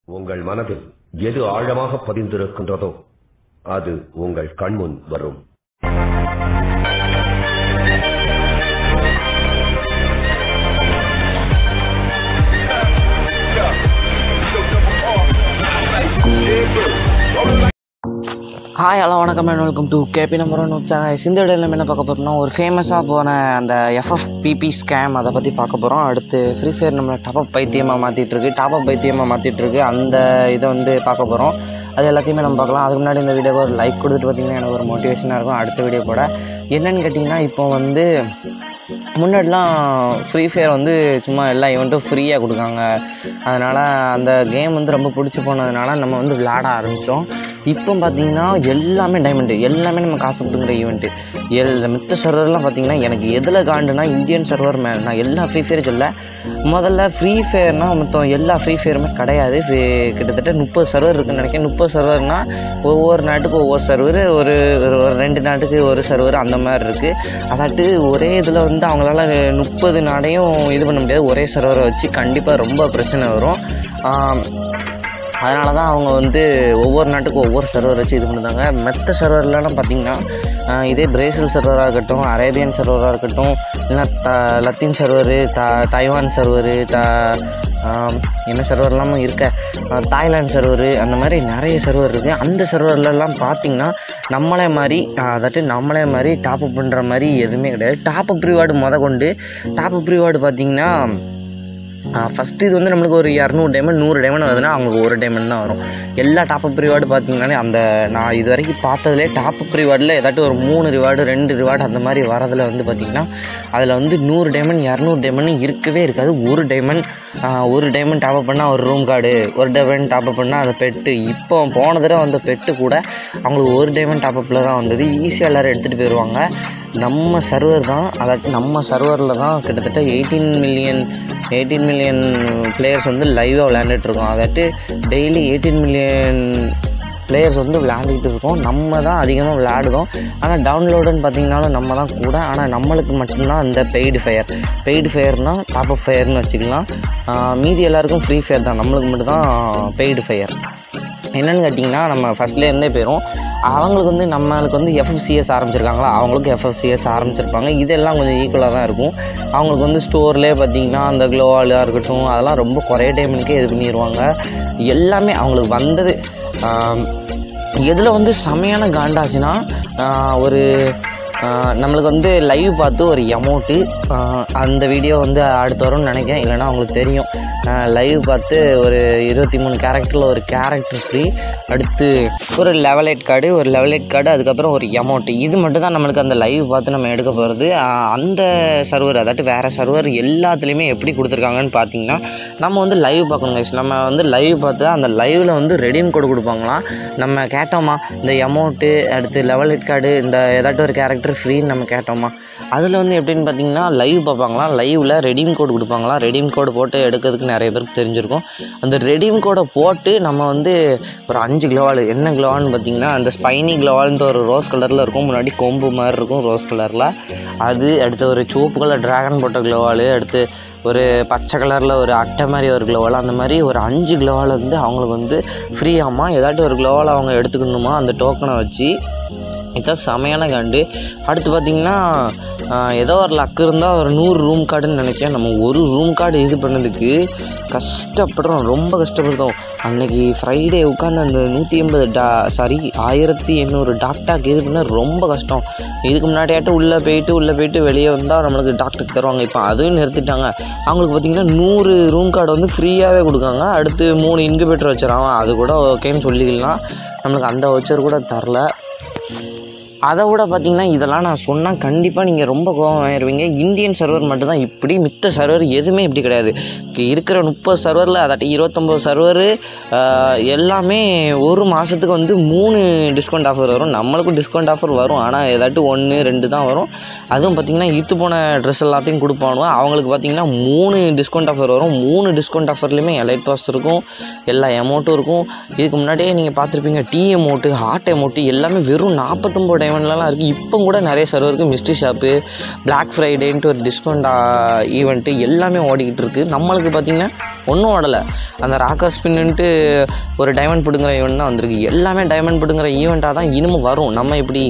உங்கள் மனதில் எது ஆழமாக பதிந்திருக்கின்றதோ அது உங்கள் கண்முன் வரும் ஹாய் ஹலோ வணக்கம் and welcome to KP number one channel இந்த இடையில நம்ம என்ன பார்க்க போகிறோம்னா ஒரு ஃபேமஸாக போன அந்த எஃப்எஃப்பிபி ஸ்கேம் அதை பற்றி பார்க்க போகிறோம் அடுத்து ஃப்ரீ ஃபயர் நம்மளை டாப்அப் பைத்தியமாக மாற்றிட்டு இருக்கு டாப்அப் பைத்தியமாக மாற்றிட்டு இருக்கு அந்த இதை வந்து பார்க்க போகிறோம் அது எல்லாத்தையுமே நம்ம பார்க்கலாம் அதுக்கு முன்னாடி இந்த வீடியோக்கு ஒரு லைக் கொடுத்துட்டு பார்த்தீங்கன்னா எனக்கு ஒரு மோட்டிவேஷனாக இருக்கும் அடுத்த வீடியோ போட என்னன்னு கேட்டிங்கன்னா இப்போ வந்து முன்னாடிலாம் ஃப்ரீ ஃபயர் வந்து சும்மா எல்லா ஈவெண்ட்டும் ஃப்ரீயாக கொடுக்காங்க அதனால் அந்த கேம் வந்து ரொம்ப பிடிச்சி போனதுனால நம்ம வந்து விளாட ஆரம்பித்தோம் இப்போ பார்த்தீங்கன்னா எல்லாமே டைமண்டு எல்லாமே நம்ம காசு கொடுக்குற ஈவெண்ட்டு எல் மித்த சர்வர்லாம் பார்த்தீங்கன்னா எனக்கு எதில் காண்டுனா இந்தியன் சர்வர் மேலே நான் எல்லா ஃப்ரீ ஃபயரும் சொல்ல முதல்ல ஃப்ரீ ஃபயர்னால் மொத்தம் எல்லா ஃப்ரீ ஃபயருமே கிடையாது Free- கிட்டத்தட்ட முப்பது சர்வர் இருக்குன்னு நினைக்கிறேன் முப்பது சர்வர்னால் ஒவ்வொரு நாட்டுக்கு ஒவ்வொரு சர்வர் ஒரு ஒரு ஒரு ரெண்டு நாட்டுக்கு ஒரு சர்வர் அந்த மாதிரி இருக்குது அதாட்டு ஒரே இதில் வந்து அவங்களால முப்பது நாடையும் இது பண்ண முடியாது ஒரே சர்வரை வச்சு கண்டிப்பாக ரொம்ப பிரச்சனை வரும் ஆம், அதனால தான் அவங்க வந்து ஒவ்வொரு நாட்டுக்கும் ஒவ்வொரு சர்வர் வச்சு இது பண்ணுறாங்க மற்ற சர்வர்லாம் பார்த்தீங்கன்னா ஆஹ் இதே பிரேசில் சர்வராக இருக்கட்டும் அரேபியன் சர்வராக இருக்கட்டும் இல்லைன்னா the Latin server the Taiwan server the ஆம், என்ன சர்வர்லாமும் இருக்க ஆஹ் தாய்லாந்து சர்வரு அந்த மாதிரி நிறைய சர்வர் இருக்குது அந்த சர்வர்லலாம் பார்த்தீங்கன்னா நம்மளே மாதிரி அதாட்டு நம்மளே மாதிரி டாப்அப் பண்ணுற மாதிரி எதுவுமே கிடையாது டாப்அப் ரிவார்டு முத கொண்டு டாப்அப் ரிவார்டு பார்த்தீங்கன்னா ஃபஸ்ட்டு இது வந்து நம்மளுக்கு ஒரு இரநூறு டைமண்ட் நூறு டைமண்ட் வருதுன்னா அவங்களுக்கு ஒரு டைமண்ட் தான் வரும் எல்லா டாப்அப் ரிவார்டு பார்த்தீங்கன்னா அந்த நான் இது வரைக்கும் பார்த்ததுலே டாப்அப் ரிவார்டில் ஏதாட்டும் ஒரு மூணு ரிவார்டு ரெண்டு ரிவார்டு அந்த மாதிரி வரதில் வந்து பார்த்திங்கன்னா அதில் வந்து நூறு டைமண்ட் இரநூறு டைமண்ட் இருக்கவே இருக்காது ஒரு டைமண்ட் ஒரு டைமண்ட் டாப்அப் பண்ணால் ஒரு ரூம் கார்டு ஒரு டைமண்ட் டாப்அப் பண்ணால் அந்த பெட்டு இப்போ போன தடவை வந்த பெட்டு கூட அவங்களுக்கு ஒரு டைமண்ட் டாப்அப்பில் தான் வந்தது ஈஸியாக எல்லோரும் எடுத்துகிட்டு போயிடுவாங்க நம்ம சர்வர் தான் அதாட்டு நம்ம சர்வரில் தான் கிட்டத்தட்ட eighteen million eighteen million players வந்து லைவாக விளையாண்டுட்டு இருக்கோம் அதாட்டு டெய்லி எயிட்டீன் மில்லியன் பிளேயர்ஸ் வந்து விளையாண்டுக்கிட்டு இருக்கோம் நம்ம தான் அதிகமாக விளையாடுதோம் ஆனால் டவுன்லோடுன்னு பார்த்தீங்கன்னாலும் நம்ம தான் கூட ஆனால் நம்மளுக்கு மட்டும்தான் அந்த பெய்டு ஃபயர் பெய்டு ஃபயர்னால் டாப் அப் ஃபயர்னு வச்சுக்கலாம் ஆஹ் மீதி எல்லாருக்கும் ஃப்ரீ ஃபயர் தான் நம்மளுக்கு மட்டும்தான் பெய்டு ஃபயர் என்னன்னு கேட்டிங்கன்னா நம்ம ஃபஸ்ட்லேயே இருந்தே போயிடும் அவங்களுக்கு வந்து நம்மளுக்கு வந்து எஃப்எஃப்சிஎஸ் ஆரம்பிச்சிருக்காங்களா அவங்களுக்கு எஃப்எஃப்சிஎஸ் ஆரம்பிச்சிருப்பாங்க இதெல்லாம் கொஞ்சம் ஈக்குவலாக தான் இருக்கும் அவங்களுக்கு வந்து ஸ்டோர்லேயே பார்த்தீங்கன்னா அந்த க்ளோவாலாக இருக்கட்டும் அதெல்லாம் ரொம்ப குறைய டைமுக்கே இது பண்ணிடுவாங்க எல்லாமே அவங்களுக்கு வந்தது எதில் வந்து செமையான காண்டாச்சுன்னா ஆஹ் ஒரு ஆஹ் நம்மளுக்கு வந்து லைவ் பார்த்து ஒரு எமௌண்ட்டு அந்த வீடியோ வந்து அடுத்து வரும்னு நினைக்கிறேன் இல்லைன்னா அவங்களுக்கு தெரியும் லைவ் பார்த்து ஒரு இருபத்தி மூணு கேரக்டரில் ஒரு கேரக்டர் ஃப்ரீ அடுத்து ஒரு லெவல் எயிட் கார்டு ஒரு லெவல் எயிட் கார்டு அதுக்கப்புறம் ஒரு எமௌண்ட்டு இது மட்டும் தான் நம்மளுக்கு அந்த லைவ் பார்த்து நம்ம எடுக்க போகிறது அந்த சர்வர் அதாட்டு வேறு சர்வர் எல்லாத்துலேயுமே எப்படி கொடுத்துருக்காங்கன்னு பார்த்தீங்கன்னா நம்ம வந்து லைவ் பார்க்கணும் guys. நம்ம வந்து லைவ் பார்த்து அந்த லைவில் வந்து ரெடீம் கோடு கொடுப்பாங்களாம் நம்ம கேட்டோமா இந்த எமௌண்ட்டு அடுத்து லெவல் எயிட் கார்டு இந்த ஏதாட்டும் ஒரு கேரக்டர் ஃப்ரீன்னு நம்ம கேட்டோமா அதில் வந்து எப்படின்னு பார்த்தீங்கன்னா லைவ் பார்ப்பாங்களாம் லைவில் ரெடீம் கோடு கொடுப்பாங்களாம் ரெடீம் கோடு போட்டு எடுக்கிறதுக்கு நிறைய பேருக்கு தெரிஞ்சிருக்கும் அந்த ரெடீம் கோடை போட்டு நம்ம வந்து ஒரு அஞ்சு க்ளோவால் என்ன க்ளோவால்னு பார்த்தீங்கன்னா அந்த ஸ்பைனி க்ளோவால்ன்ற ஒரு ரோஸ் கலரில் இருக்கும் முன்னாடி கொம்பு மாதிரி இருக்கும் ரோஸ் கலரில் அது அடுத்து ஒரு சிவப்பு கலர் ட்ராகன் போட்ட க்ளோவால் அடுத்து ஒரு பச்சை கலரில் ஒரு அட்டை மாதிரி ஒரு க்ளோவால் அந்த மாதிரி ஒரு அஞ்சு க்ளோவால் வந்து அவங்களுக்கு வந்து ஃப்ரீயாமா ஏதாட்டும் ஒரு க்ளோவால் அவங்க எடுத்துக்கணுமா அந்த டோக்கனை வச்சு இதுதான் செமையான காண்டு அடுத்து பார்த்திங்கன்னா ஏதோ ஒரு லக் இருந்தால் ஒரு நூறு ரூம் கார்டுன்னு நினைக்கிறேன் நம்ம ஒரு ரூம் கார்டு இது பண்ணதுக்கு கஷ்டப்படுறோம் ரொம்ப கஷ்டப்படுறோம் அன்னைக்கு ஃப்ரைடே உட்காந்து அந்த நூற்றி எண்பது டா சாரி ஆயிரத்தி எண்ணூறு டாக்டாக் இது பண்ண ரொம்ப கஷ்டம் இதுக்கு முன்னாடியாட்டும் உள்ளே போயிட்டு உள்ளே போயிட்டு வெளியே வந்தால் நம்மளுக்கு டாக்டருக்கு தருவாங்க இப்போ அதுவும் நிறுத்திட்டாங்க அவங்களுக்கு பார்த்திங்கன்னா நூறு ரூம் கார்டு வந்து ஃப்ரீயாகவே கொடுக்காங்க அடுத்து மூணு இன்குபேட்டர் வச்சுறாங்க அது கூட ஓகேன்னு சொல்லிக்கலாம் நம்மளுக்கு அந்த வச்சர் கூட தரல அதை விட பார்த்தீங்கன்னா இதெல்லாம் நான் சொன்னால் கண்டிப்பாக நீங்கள் ரொம்ப கோவம் ஆயிடுவீங்க இந்தியன் சர்வர் மட்டும்தான் இப்படி மித்த சர்வர் எதுவுமே இப்படி கிடையாது இங்க இருக்கிற முப்பது சர்வரில் அதாட்டி இருபத்தொம்போது சர்வரு எல்லாமே ஒரு மாதத்துக்கு வந்து மூணு டிஸ்கவுண்ட் ஆஃபர் வரும் நம்மளுக்கும் டிஸ்கவுண்ட் ஆஃபர் வரும் ஆனால் ஏதாட்டும் ஒன்று ரெண்டு தான் வரும் அதுவும் பார்த்திங்கன்னா இத்து போன ட்ரெஸ் எல்லாத்தையும் கொடுப்பானுவோ அவங்களுக்கு பார்த்திங்கன்னா மூணு டிஸ்கவுண்ட் ஆஃபர் வரும் மூணு டிஸ்கவுண்ட் ஆஃபர்லேயுமே எலைட் பாஸ் இருக்கும் எல்லா அமௌண்ட்டும் இருக்கும் இதுக்கு முன்னாடியே நீங்கள் பார்த்துருப்பீங்க டீ அமௌண்ட்டு ஹார்ட் அமௌண்ட்டு எல்லாமே வெறும் நாற்பத்தொம்பது ஈவெண்ட்லலாம் இருக்குது இப்போ கூட நிறைய சர்வருக்கு மிஸ்ட்ரி ஷாப்பு Black ஃப்ரைடேன்ட்டு ஒரு டிஸ்கவுண்ட் ஈவெண்ட்டு எல்லாமே ஓடிக்கிட்டு இருக்குது நம்மளுக்கு பார்த்திங்கன்னா ஒன்றும் ஓடலை அந்த ராக்கர் ஸ்பின்னுன்ட்டு ஒரு டைமண்ட் பிடுங்குற ஈவெண்ட் தான் வந்திருக்கு எல்லாமே டைமண்ட் பிடுங்குற ஈவெண்ட்டாக தான் இனிமேல் வரும் நம்ம இப்படி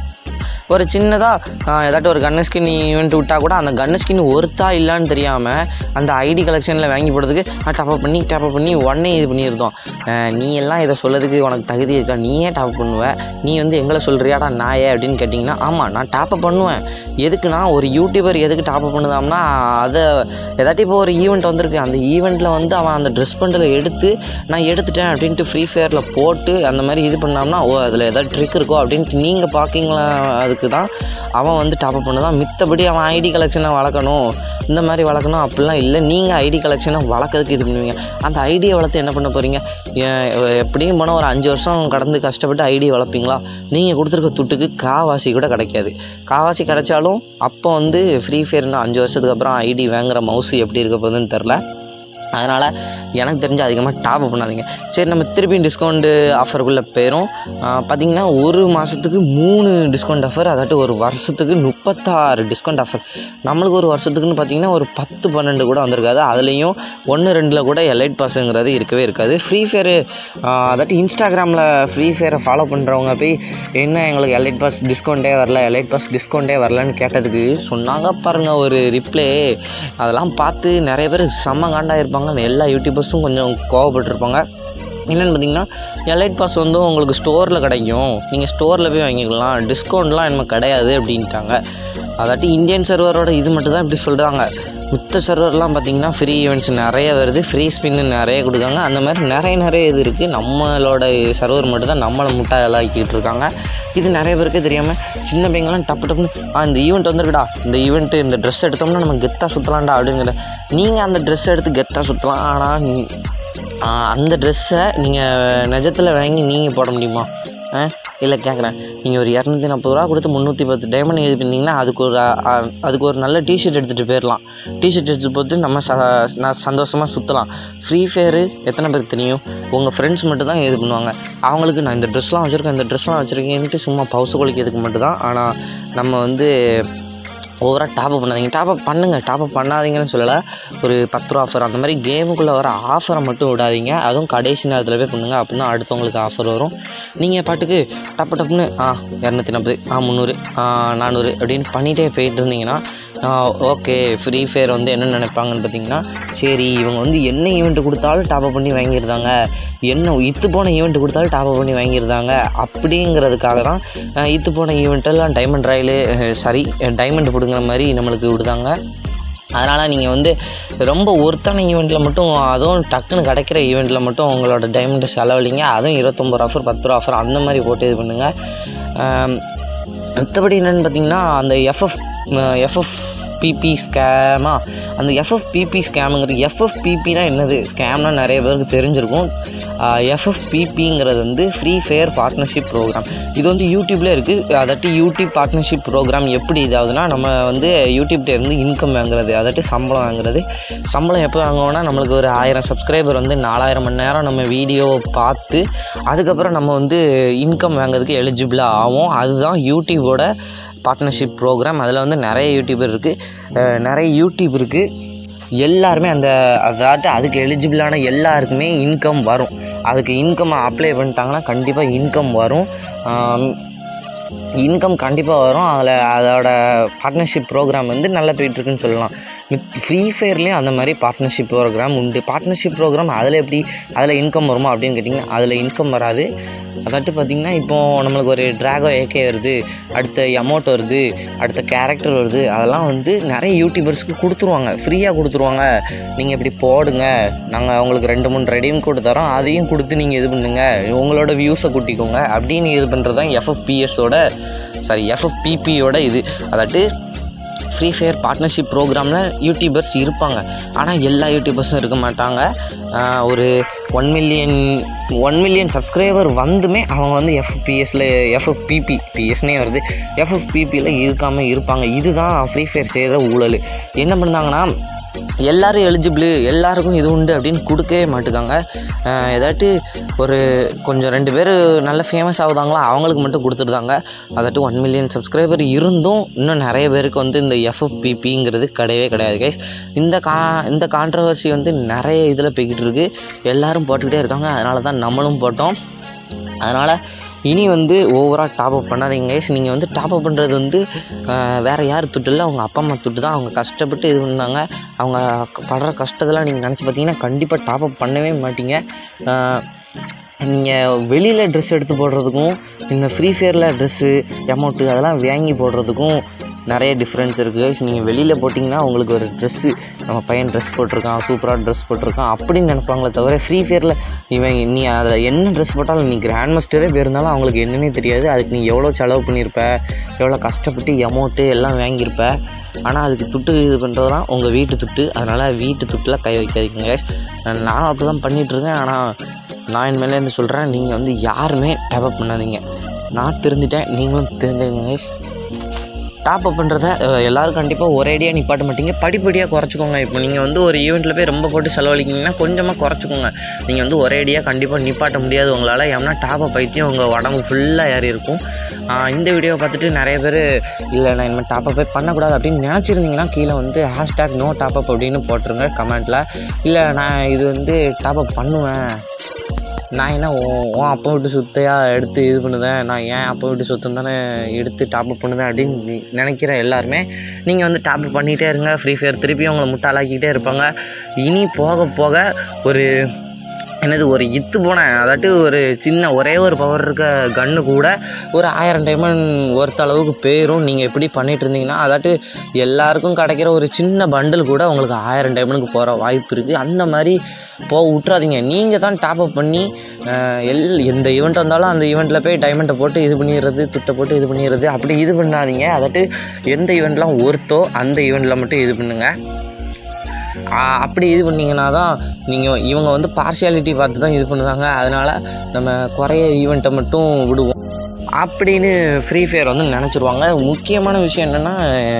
ஒரு சின்னதாக ஏதாட்டும் ஒரு கன்னு ஸ்கின் ஈவெண்ட் விட்டால் கூட அந்த கன்னு ஸ்கின் ஒருத்தா இல்லைன்னு தெரியாமல் அந்த ஐடி கலெக்ஷனில் வாங்கி போடுறதுக்கு டாப்அப் பண்ணி டாப்அப் பண்ணி உடனே இது பண்ணியிருந்தோம் அஹ் நீ எல்லாம் இதை சொல்லதுக்கு உனக்கு தகுதி இருக்கா நீயே டாப் பண்ணுவ நீ வந்து எங்களை சொல்கிறியாடா நாயே அப்படின்னு கேட்டிங்கன்னா ஆமாம் நான் டாப்அப் பண்ணுவேன் எதுக்குன்னா ஒரு யூடியூபர் எதுக்கு டாப்அப் பண்ணுதாம்னா அதை ஏதாட்டி இப்போ ஒரு ஈவெண்ட் வந்திருக்கு அந்த ஈவெண்ட்டில் வந்து அவன் அந்த ட்ரெஸ் பண்டில் எடுத்து நான் எடுத்துட்டேன் அப்படின்ட்டு ஃப்ரீ ஃபயரில் போட்டு அந்த மாதிரி இது பண்ணாம்னா ஓ அதில் ஏதாவது ட்ரிக் இருக்கோ அப்படின்ட்டு நீங்கள் பார்க்கிங்களா அதுக்கு தான் அவன் வந்து டாப்அப் பண்ணுதான் மித்தபடி அவன் ஐடி கலெக்ஷனை வளர்க்கணும் இந்த மாதிரி வளர்க்கணும் அப்படிலாம் இல்லை நீங்கள் ஐடி கலெக்ஷனை வளர்க்கறதுக்கு இது பண்ணுவீங்க அந்த ஐடியை வளர்த்து என்ன பண்ண போகிறீங்க எப்படியும் போனால் ஒரு அஞ்சு வருஷம் கடந்து கஷ்டப்பட்டு ஐடி வளர்ப்பீங்களா நீங்கள் கொடுத்துருக்க துட்டுக்கு காவாசி கூட கிடைக்காது காவாசி கிடைச்சாலும் அப்போ வந்து ஃப்ரீ ஃபயர்னு அஞ்சு வருஷத்துக்கு அப்புறம் ஐடி வாங்குற மவுஸ் எப்படி இருக்க போகுதுன்னு தெரில அதனால் எனக்கு தெரிஞ்சு அதிகமாக டாப் பண்ணாதீங்க சரி நம்ம திருப்பியும் டிஸ்கவுண்ட்டு ஆஃபருக்குள்ளே போயிடும் பார்த்திங்கன்னா ஒரு மாதத்துக்கு மூணு டிஸ்கவுண்ட் ஆஃபர் அதாட்டு ஒரு வருஷத்துக்கு முப்பத்தாறு டிஸ்கவுண்ட் ஆஃபர் நம்மளுக்கு ஒரு வருஷத்துக்குன்னு பார்த்திங்கன்னா ஒரு பத்து பன்னெண்டு கூட வந்திருக்காது அதுலேயும் ஒன்று ரெண்டில் கூட எலைட் பாஸுங்கிறது இருக்கவே இருக்காது ஃப்ரீ ஃபயரு அதாட்டு இன்ஸ்டாகிராமில் ஃப்ரீ ஃபயரை ஃபாலோ பண்ணுறவங்க போய் என்ன எங்களுக்கு எலைட் பாஸ் டிஸ்கவுண்ட்டே வரல எலைட் பாஸ் டிஸ்கவுண்ட்டே வரலன்னு கேட்டதுக்கு சொன்னாங்க பாருங்கள் ஒரு ரிப்ளே அதெல்லாம் பார்த்து நிறைய பேர் செம்ம காண்டா இருப்பாங்க எல்லா யூடியூபர்ஸும் கொஞ்சம் கோவப்பட்டிருப்பாங்க என்னென்னு பார்த்தீங்கன்னா எலைட் பாஸ் வந்து உங்களுக்கு ஸ்டோரில் கிடைக்கும் நீங்கள் ஸ்டோரில் போய் வாங்கிக்கலாம் டிஸ்கவுண்ட்லாம் என்ன கிடையாது அப்படின்ட்டாங்க அதாட்டி இந்தியன் சர்வரோட இது மட்டும் தான் இப்படி சொல்கிறாங்க மித்த சர்வர்லாம் பார்த்தீங்கன்னா ஃப்ரீ ஈவெண்ட்ஸ் நிறைய வருது ஃப்ரீ ஸ்பின்னு நிறைய கொடுக்காங்க அந்த மாதிரி நிறைய நிறைய இது இருக்குது நம்மளோட சர்வர் மட்டும் தான் நம்மளை முட்டாளாக்கிட்டு இருக்காங்க இது நிறைய பேருக்கு தெரியாமல் சின்ன பையங்களாம் டப்பு டப்புன்னு ஆ இந்த ஈவெண்ட் வந்திருக்குடா இந்த ஈவெண்ட்டு இந்த ட்ரெஸ் எடுத்தோம்னா நம்ம கெத்தாக சுற்றலாம்டா அப்படிங்கிற நீங்கள் அந்த ட்ரெஸ் எடுத்து கெத்தாக சுற்றலாம் ஆனால் நீ- ஆ, அந்த ட்ரெஸ்ஸை நீங்கள் நிஜத்தில் வாங்கி நீங்கள் போட முடியுமா ஆ இல்லை கேட்குறேன் நீங்கள் ஒரு இரநூத்தி நாற்பது ரூபா கொடுத்து முந்நூற்றி பத்து டைமண்ட் இது பண்ணீங்கன்னா அதுக்கு ஒரு அ, அ, அதுக்கு ஒரு நல்ல டிஷர்ட் எடுத்துகிட்டு போயிடலாம் டிஷர்ட் எடுத்துகிட்டு போட்டு நம்ம ச நான் சந்தோஷமாக சுற்றலாம் ஃப்ரீ ஃபயரு எத்தனை பேருக்கு தெரியும் உங்கள் ஃப்ரெண்ட்ஸ் மட்டும் தான் இது பண்ணுவாங்க அவங்களுக்கு நான் இந்த ட்ரெஸ்லாம் வச்சுருக்கேன் இந்த ட்ரெஸ்லாம் வச்சுருக்கேன்ட்டு சும்மா பவுசு கொலிக்கிறதுக்கு மட்டும் தான் ஆனால் நம்ம வந்து ஓவராக டாப்அப் பண்ணாதீங்க டாப்அப் பண்ணுங்கள் டாப்அப் பண்ணாதீங்கன்னு சொல்லலை ஒரு பத்து ரூபா ஆஃபர் அந்த மாதிரி கேமுக்குள்ளே வர ஆஃபரை மட்டும் விடாதீங்க அதுவும் கடைசி நேரத்தில் போய் பண்ணுங்கள் அப்படின்னா அடுத்தவங்களுக்கு ஆஃபர் வரும் நீங்கள் பாட்டுக்கு டப்பு டப்புன்னு ஆ இரநூத்தி நாற்பது ஆ முந்நூறு ஆ நானூறு அப்படின்னு பண்ணிகிட்டே போயிட்டு இருந்தீங்கன்னா ஓகே ஃப்ரீ ஃபயர் வந்து என்ன நினைப்பாங்கன்னு பார்த்தீங்கன்னா சரி இவங்க வந்து என்ன ஈவெண்ட் கொடுத்தாலும் டாப்அப் பண்ணி வாங்கியிருந்தாங்க என்ன இத்து போன ஈவெண்ட் கொடுத்தாலும் டாப்அப் பண்ணி வாங்கியிருந்தாங்க அப்படிங்கிறதுக்காக தான் அஹ், இத்து போன ஈவெண்ட்டெல்லாம் டைமண்ட் ராயலு சாரி டைமண்ட் பிடுங்குற மாதிரி நம்மளுக்கு விடுதாங்க அதனால் நீங்கள் வந்து ரொம்ப ஒருத்தான ஈவெண்ட்டில் மட்டும் அதுவும் டக்குன்னு கிடைக்கிற ஈவெண்ட்டில் மட்டும் உங்களோட டைமண்டை செலவழிங்க அதுவும் இருபத்தொம்பது ரூபா ஆஃபர் பத்து ரூபா ஆஃபர் அந்த மாதிரி போட்டு இது பண்ணுங்கள் மற்றபடி என்னென்னு பார்த்தீங்கன்னா அந்த எஃப்எஃப் எஃப்எஃப் பிபி ஸ்கேமா அந்த எஃப்எஃப்பிபி ஸ்கேமுங்கிறது எஃப்எஃப்பிபினா என்னது ஸ்கேம்னா நிறைய பேருக்கு தெரிஞ்சிருக்கும் எஃப்எஃப்பிபிங்கிறது வந்து ஃப்ரீ ஃபயர் பார்ட்னர்ஷிப் ப்ரோக்ராம் இது வந்து யூடியூப்ல இருக்குது அதாட்டி யூடியூப் பார்ட்னர்ஷிப் ப்ரோக்ராம் எப்படி இதாகுதுன்னா நம்ம வந்து யூடியூப்ல இருந்து இன்கம் வாங்குறது அதாட்டி சம்பளம் வாங்குறது சம்பளம் எப்போ வாங்குவோம்னா நம்மளுக்கு ஒரு ஆயிரம் சப்ஸ்கிரைபர் வந்து நாலாயிரம் மணி நேரம் நம்ம வீடியோ பார்த்து அதுக்கப்புறம் நம்ம வந்து இன்கம் வாங்குறதுக்கு எலிஜிபிளாக ஆகும் அதுதான் யூடியூபோட பார்ட்னர்ஷிப் ப்ரோக்ராம் அதில் வந்து நிறைய யூடியூபர் இருக்குது நிறைய யூடியூப் இருக்குது எல்லாருமே அந்த அதாவது அதுக்கு எலிஜிபிளான எல்லாருக்குமே இன்கம் வரும் அதுக்கு இன்கம் அப்ளை பண்ணிட்டாங்கன்னா கண்டிப்பாக இன்கம் வரும் இன்கம் கண்டிப்பாக வரும் அதில் அதோட பார்ட்னர்ஷிப் ப்ரோக்ராம் வந்து நல்லா போயிட்டுருக்குன்னு சொல்லலாம் வித் ஃப்ரீ ஃபயர்லேயும் அந்த மாதிரி பார்ட்னர்ஷிப் ப்ரோக்ராம் உண்டு பார்ட்னர்ஷிப் ப்ரோக்ராம் அதில் எப்படி அதில் இன்கம் வருமா அப்படின்னு கேட்டிங்கன்னா அதில் இன்கம் வராது அதாட்டு பார்த்திங்கன்னா இப்போது நம்மளுக்கு ஒரு ட்ராகோ ஏகே வருது அடுத்த அமௌண்ட் வருது அடுத்த கேரக்டர் வருது அதெல்லாம் வந்து நிறைய யூடியூபர்ஸ்க்கு கொடுத்துருவாங்க ஃப்ரீயாக கொடுத்துருவாங்க நீங்கள் இப்படி போடுங்க நாங்கள் உங்களுக்கு ரெண்டு மூணு ரெடியும் கூட தரோம் அதையும் கொடுத்து நீங்கள் இது பண்ணுங்க உங்களோட வியூஸை கூட்டிக்கோங்க அப்படின்னு இது பண்ணுறது தான் எஃப்எஃப்பிஎஸோட சாரி எஃப்எஃப்பிபியோட இது அதாட்டு ஃப்ரீ ஃபயர் பார்ட்னர்ஷிப் ப்ரோக்ராமில் யூடியூபர்ஸ் இருப்பாங்க ஆனால் எல்லா யூடியூபர்ஸும் இருக்க மாட்டாங்க ஆஹ் ஒரு one million one million subscriber வந்துமே அவங்க வந்து எஃப்பிஎஸில் எஃப்எஃப்பிபி பிஎஸ்னே வருது எஃப்எஃப்பிபியில் இருக்காமல் இருப்பாங்க இதுதான் ஃப்ரீ ஃபயர் செய்கிற ஊழல் என்ன பண்ணாங்கன்னா எல்லாரும் எலிஜிபிள் எல்லாருக்கும் இது உண்டு அப்படின்னு கொடுக்கவே மாட்டுக்காங்க அஹ் ஏதாட்டு ஒரு கொஞ்சம் ரெண்டு பேர் நல்ல ஃபேமஸ் ஆகுதாங்களோ அவங்களுக்கு மட்டும் கொடுத்துருந்தாங்க அதாட்டு ஒன் மில்லியன் சப்ஸ்கிரைபர் இருந்தும் இன்னும் நிறைய பேருக்கு வந்து இந்த எஃப்எஃப்பிபிங்கிறது கிடையவே கிடையாது கைஸ் இந்த கா இந்த கான்ட்ரவர்சி வந்து நிறைய இதில் போய்கிட்டு இருக்கு எல்லாரும் போட்டுக்கிட்டே இருக்காங்க அதனால தான் நம்மளும் போட்டோம் அதனால் இனி வந்து ஓவராக டாப் அப் பண்ணாதீங்க கைஸ் நீங்கள் வந்து டாப் அப் பண்ணுறது வந்து ஆஹ், வேறு யார் துட்டு இல்லை அவங்க அப்பா அம்மா துட்டு தான் அவங்க கஷ்டப்பட்டு இது பண்ணாங்க அவங்க படுற கஷ்டத்தெல்லாம் நீங்கள் நினச்சி பார்த்தீங்கன்னா கண்டிப்பாக டாப் அப் பண்ணவே மாட்டீங்க நீங்கள் வெளியில் ட்ரெஸ் எடுத்து போடுறதுக்கும் இந்த ஃப்ரீ ஃபயரில் ட்ரெஸ்ஸு அமௌண்ட்டு அதெல்லாம் வாங்கி போடுறதுக்கும் நிறைய டிஃப்ரென்ஸ் இருக்குது நீங்கள் வெளியில் போட்டிங்கன்னா உங்களுக்கு ஒரு ட்ரெஸ்ஸு நம்ம பையன் ட்ரெஸ் போட்டிருக்கான் சூப்பராக ட்ரெஸ் போட்டிருக்கான் அப்படின்னு நினைப்பாங்களே தவிர ஃப்ரீ ஃபயரில் இவன் நீ அதில் என்ன ட்ரெஸ் போட்டாலும் நீ கிராண்ட் மாஸ்டரே போயிருந்தாலும் அவங்களுக்கு என்னன்னே தெரியாது அதுக்கு நீ எவ்வளோ செலவு பண்ணியிருப்ப எவ்வளோ கஷ்டப்பட்டு அமௌண்ட்டு எல்லாம் வாங்கியிருப்ப ஆனால் அதுக்கு துட்டு இது பண்ணுறதுலாம் உங்கள் வீட்டு துட்டு அதனால் வீட்டு துட்டில் கை வைக்காதீங்க நானும் அப்படி தான் பண்ணிகிட்ருக்கேன் ஆனால் நான் என் மேலேருந்து சொல்கிறேன் நீங்கள் வந்து யாருமே டெவலப் பண்ணாதீங்க நான் தெரிஞ்சிட்டேன் நீங்களும் தெரிஞ்சுக்கங்க டாப் அப் பண்ணுறத எல்லோரும் கண்டிப்பாக ஒரேடியாக நிப்பாட்ட மாட்டீங்க படிப்படியாக குறைச்சிக்கோங்க இப்போ நீங்கள் வந்து ஒரு ஈவெண்ட்டில் போய் ரொம்ப போட்டு செலவழிக்கிங்கன்னா கொஞ்சமாக குறைச்சிக்கோங்க நீங்கள் வந்து ஒரேடியாக கண்டிப்பாக நிப்பாட்ட முடியாது உங்களால் ஏன்னா டாப் அப் பைத்தியம் உங்கள் உடம்பு ஃபுல்லாக ஏறி இருக்கும் ஆஹ் இந்த வீடியோவை பார்த்துட்டு நிறைய பேர் இல்லை நான் இனிமேல் டாப் அப்பே பண்ணக்கூடாது அப்படின்னு நினச்சிருந்தீங்கன்னா கீழே வந்து ஹேஷ்டேக் நோ டாப் அப் அப்படின்னு போட்டுருங்க கமெண்ட்டில் இல்லை நான் இது வந்து டாப் அப் பண்ணுவேன் நான் என்ன உன் உன் அப்பா விட்டு சுத்தையா எடுத்து இது பண்ணுவேன் நான் ஏன் அப்பா விட்டு சுத்தம் தானே எடுத்து டாப் அப் பண்ணுவேன் அப்படின்னு நீ- நினைக்கிற எல்லாருமே நீங்கள் வந்து டாப் அப் பண்ணிகிட்டே இருங்க ஃப்ரீ ஃபயர் திருப்பி உங்களை முட்டாளாக்கிட்டே இருப்பாங்க இனி போக போக ஒரு என்னது ஒரு இத்து போன அதாட்டு ஒரு சின்ன ஒரே ஒரு பவர் இருக்க கன்று கூட ஒரு ஆயிரம் டைமண்ட் ஒருத்த அளவுக்கு போயிடும் நீங்கள் எப்படி பண்ணிட்டு இருந்தீங்கன்னா அதாட்டு எல்லாருக்கும் கிடைக்கிற ஒரு சின்ன பண்டில் கூட உங்களுக்கு ஆயிரம் டைமண்டுக்கு போகிற வாய்ப்பு இருக்குது அந்த மாதிரி போக விட்றாதீங்க நீங்கள் தான் டாப் அப் பண்ணி அஹ், எல் எந்த ஈவெண்ட் வந்தாலும் அந்த ஈவெண்ட்டில் போய் டைமண்டை போட்டு இது பண்ணிடுறது துட்டை போட்டு இது பண்ணிடுறது அப்படி இது பண்ணாதீங்க அதாட்டு எந்த ஈவெண்ட்லாம் ஒருத்தோ அந்த ஈவெண்ட்டில் மட்டும் இது பண்ணுங்கள் ஆ, அப்படி இது பண்ணிங்கன்னா தான் நீங்கள் இவங்க வந்து பார்ஷியாலிட்டி பார்த்து தான் இது பண்ணுவாங்க அதனால் நம்ம குறைய ஈவெண்ட்டை மட்டும் விடுவோம் அப்படின்னு ஃப்ரீ ஃபயர் வந்து நினச்சிருவாங்க முக்கியமான விஷயம் என்னென்னா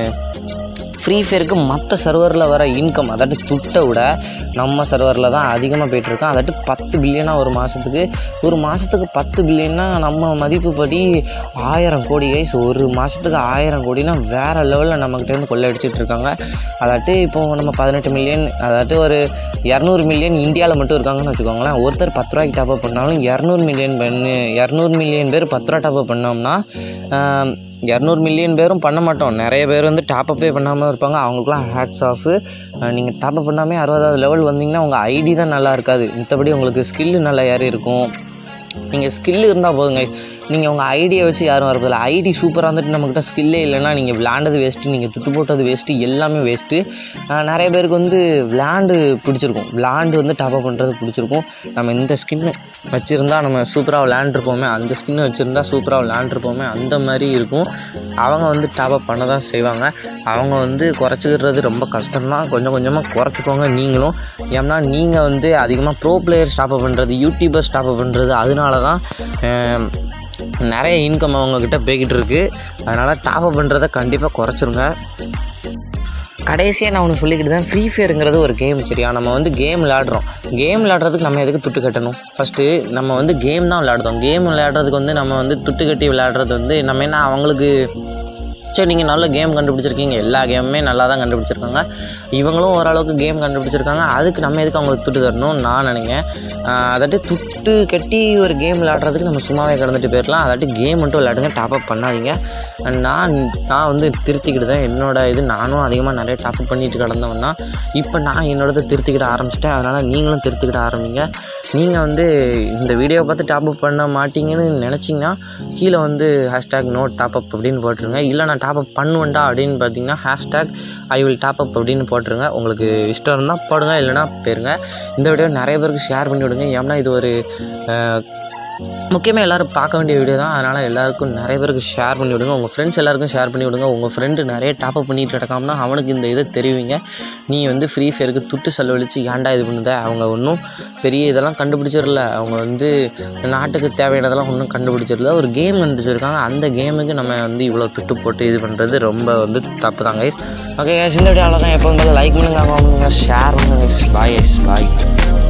ஃப்ரீ ஃபயருக்கு மற்ற சர்வரில் வர இன்கம் அதாட்டு துட்டை விட நம்ம சர்வரில் தான் அதிகமாக போயிட்டுருக்கோம் அதாட்டு பத்து பில்லியனாக ஒரு மாதத்துக்கு ஒரு மாதத்துக்கு பத்து பில்லியன்னா நம்ம மதிப்புப்படி ஆயிரம் கோடி கைஸ் ஒரு மாதத்துக்கு ஆயிரம் கோடினா வேறு லெவலில் நம்மக்கிட்டேருந்து கொள்ளையடிச்சிட்டு இருக்காங்க அதாட்டு இப்போ நம்ம பதினெட்டு மில்லியன் அதாட்டு ஒரு இரநூறு மில்லியன் இந்தியாவில் மட்டும் இருக்காங்கன்னு வச்சுக்கோங்களேன் ஒருத்தர் பத்து ரூபாய்க்கு டாப்அப் பண்ணாலும் இரநூறு மில்லியன் பண்ணு இரநூறு மில்லியன் பேர் பத்து ரூபா டாப்அப் பண்ணோம்னா ஆம், இரநூறு மில்லியன் பேரும் பண்ண மாட்டோம் நிறைய பேர் வந்து டாப்அப்பே பண்ணாமல் இருப்பாங்க அவங்களுக்குலாம் ஹேட்ஸ் ஆஃபு நீங்கள் டாப்அப் பண்ணாமே அறுபதாவது லெவல் வந்தீங்கன்னா உங்கள் ஐடி தான் நல்லா இருக்காது மித்தபடி உங்களுக்கு ஸ்கில்லு நல்லா ஏறி இருக்கும் நீங்கள் ஸ்கில் இருந்தால் போதுங்க நீங்கள் உங்கள் ஐடியை வச்சு யாரும் வரதில்ல ஐடி சூப்பராக இருந்துட்டு நம்மக்கிட்ட ஸ்கில்லே இல்லைன்னா நீங்கள் விளாண்டது வேஸ்ட்டு நீங்கள் துட்டு போட்டது வேஸ்ட்டு எல்லாமே வேஸ்ட்டு நிறைய பேருக்கு வந்து விளாண்டு பிடிச்சிருக்கும் விளாண்டு வந்து டாப்அப் பண்ணுறது பிடிச்சிருக்கும் நம்ம இந்த ஸ்கின்னு வச்சுருந்தா நம்ம சூப்பராக விளாண்டுருப்போமே அந்த ஸ்கின்னு வச்சுருந்தா சூப்பராக விளாண்டுருப்போமே அந்த மாதிரி இருக்கும் அவங்க வந்து டாப்அப் பண்ண தான் செய்வாங்க அவங்க வந்து குறைச்சிக்கிறது ரொம்ப கஷ்டம்தான் கொஞ்சம் கொஞ்சமாக குறைச்சிக்கோங்க நீங்களும் ஏன்னா நீங்கள் வந்து அதிகமாக ப்ரோ பிளேயர் டாப்அப் பண்ணுறது யூடியூபர் டாப்அப் பண்ணுறது அதனால தான் ஆம், நிறைய இன்கம் அவங்கக்கிட்ட போய்கிட்டு இருக்கு அதனால் டாப்அப் பண்ணுறதை கண்டிப்பாக குறைச்சிருங்க கடைசியாக நான் ஒன்று சொல்லிக்கிட்டு தான் ஃப்ரீ ஃபயருங்கிறது ஒரு கேம் சரியா நம்ம வந்து கேம் விளையாடுறோம் கேம் விளையாடுறதுக்கு நம்ம எதுக்கு துட்டு கட்டணும் ஃபஸ்ட்டு நம்ம வந்து கேம் தான் விளையாடுறோம் கேம் விளையாடுறதுக்கு வந்து நம்ம வந்து துட்டு கட்டி விளையாடுறது வந்து நம்ம என்ன அவங்களுக்கு சரி நீங்கள் நல்ல கேம் கண்டுபிடிச்சிருக்கீங்க எல்லா கேமுமே நல்லா தான் கண்டுபிடிச்சிருக்காங்க இவங்களும் ஓரளவுக்கு கேம் கண்டுபிடிச்சிருக்காங்க அதுக்கு நம்ம எதுக்கு அவங்களுக்கு துட்டு தரணும் நான் நினைக்கிறேன் ஆஹ் அதாட்டு துட்டு கட்டி ஒரு கேம் விளையாடுறதுக்கு நம்ம சும்மாவே கடந்துட்டு போயிடலாம் அதாட்டு கேம் மட்டும் விளையாடுங்க டாப்அப் பண்ணாதீங்க நான் நான் வந்து திருத்திக்கிட்டு தான் என்னோட இது நானும் அதிகமாக நிறைய டாப்அப் பண்ணிட்டு கிடந்தவன் தான் இப்போ நான் என்னோடதை திருத்திக்கிட ஆரம்பிச்சிட்டேன் அதனால் நீங்களும் திருத்திக்கிட ஆரம்பிங்க நீங்கள் வந்து இந்த வீடியோவை பார்த்து டாப்அப் பண்ண மாட்டீங்கன்னு நினச்சிங்கன்னா கீழே வந்து ஹேஷ்டேக் நோ டாப்அப் அப்படின்னு போட்டுருங்க இல்லை நான் டாப்அப் பண்ணுவேன்டா அப்படின்னு பார்த்தீங்கன்னா ஹேஷ்டேக் ஐ வில் டாப்அப் அப்படின்னு போட்டுருங்க உங்களுக்கு இஷ்டம் இருந்தால் போடுங்க இல்லைனா போயிருங்க இந்த வீடியோ நிறைய பேருக்கு ஷேர் பண்ணி விடுங்க ஏன்னா இது ஒரு முக்கியமாக எல்லோரும் பார்க்க வேண்டிய வீடியோ தான் அதனால் எல்லாருக்கும் நிறைய பேருக்கு ஷேர் பண்ணி விடுங்க உங்கள் ஃப்ரெண்ட்ஸ் எல்லாருக்கும் ஷேர் பண்ணி விடுங்க உங்கள் ஃப்ரெண்டு நிறைய டாப்அப் பண்ணிட்டு கிடக்காமனா அவனுக்கு இந்த இதை தெரிவிங்க நீ வந்து ஃப்ரீ ஃபயருக்கு துட்டு செலவழித்து ஏன்டா இது பண்ணுத அவங்க ஒன்றும் பெரிய இதெல்லாம் கண்டுபிடிச்சிடல அவங்க வந்து நாட்டுக்கு தேவையானதெல்லாம் ஒன்றும் கண்டுபிடிச்சிடல ஒரு கேம் கண்டுபிடிச்சிருக்காங்க அந்த கேமுக்கு நம்ம வந்து இவ்வளோ துட்டு போட்டு இது பண்ணுறது ரொம்ப வந்து தப்பு தான் கைஸ் ஓகே கைஸ் இந்த வீடியோ அவ்வளோதான் எப்போ லைக் பண்ணுங்க ஷேர் பண்ணுங்க பாய் பாய்